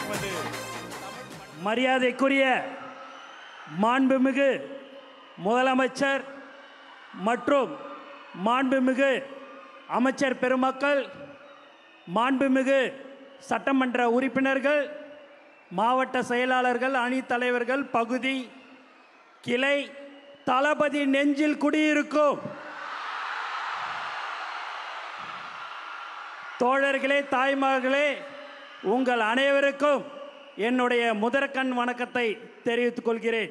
நமது மரியாதைக்குரிய மாண்புமிகு முதலமைச்சர் மற்றும் மாண்புமிகு அமைச்சர் பெருமக்கள் மாண்புமிகு சட்டமன்ற உறுப்பினர்கள் மாவட்ட செயலாளர்கள் அணித் தலைவர்கள் பகுதி கிளை தளபதி நெஞ்சில் குடியிருக்கும் தோழர்களே தாய்மார்களே உங்கள் அனைவருக்கும் என்னுடைய முதற்கண் வணக்கத்தை தெரிவித்துக் கொள்கிறேன்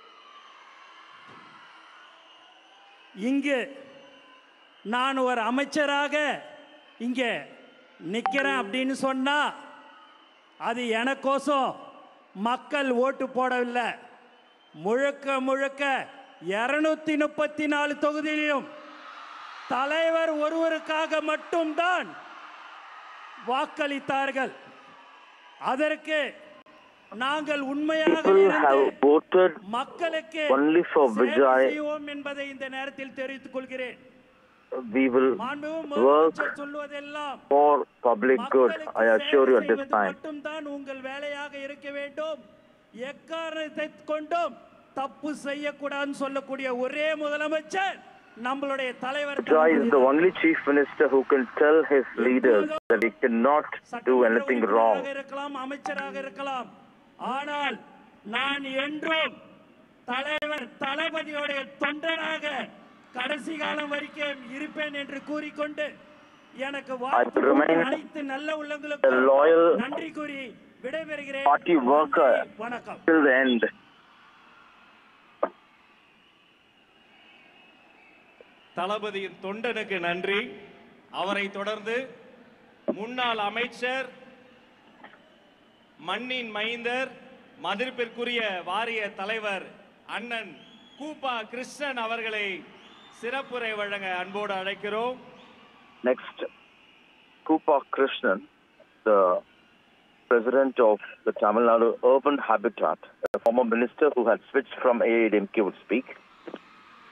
இங்கு நான் ஒரு அமைச்சராக இங்கே நிற்கிறேன் அப்படின்னு சொன்னா அது எனக்கோசம் மக்கள் ஓட்டு போடவில்லை முழுக்க முழுக்க இருநூத்தி முப்பத்தி நாலு தொகுதியிலும் தலைவர் ஒருவருக்காக மட்டும்தான் வாக்களித்தார்கள் அதற்கு நாங்கள் உண்மையாக People have இருந்து voted மக்களுக்கு only for சேவை Vijay. செய்வோம் என்பதை இந்த நேரத்தில் தெரிவித்துக் கொள்கிறேன் We will மாண்புமிகு work முதலமைச்சர் சொல்வதெல்லாம் for public good. I assure you at this மக்களுக்கு சேவை time. செய்வது மட்டும்தான் உங்கள் வேலையாக இருக்க வேண்டும் எக்காரணத்தை கொண்டும் தப்பு செய்யக்கூடாதுன்னு சொல்லக்கூடிய ஒரே முதலமைச்சர் நம்மளுடைய தலைவர் Vijay is the only chief minister who can tell his leaders that he cannot do சட்டமன்ற anything உறுப்பினராக wrong. இருக்கலாம் அமைச்சராக இருக்கலாம் ஆனால் நான் என்றும் தலைவர் தளபதியோடைய தொண்டனாக கடைசி காலம் வரைக்கும் இருப்பேன் என்று கூறிக்கொண்டு எனக்கு வாய்ப்பு remain கொடுத்த அனைத்து நல்ல உள்ளங்களுக்கும் a loyal நன்றி கூறி விடைபெறுகிறேன் party worker. நன்றி, வணக்கம் Till the end. தளபதியின் தொண்டனுக்கு நன்றி அவரை தொடர்ந்து முன்னாள் அமைச்சர் மண்ணின் மைந்தர் மதிப்பிற்குரிய வாரிய தலைவர் அண்ணன் கூப்பா கிருஷ்ணன் அவர்களை சிறப்புரை வழங்க அன்போடு அழைக்கிறோம் Next, Kupa Krishnan, the president of the Tamil Nadu Urban Habitat, a former minister who had switched from AADMK, would speak.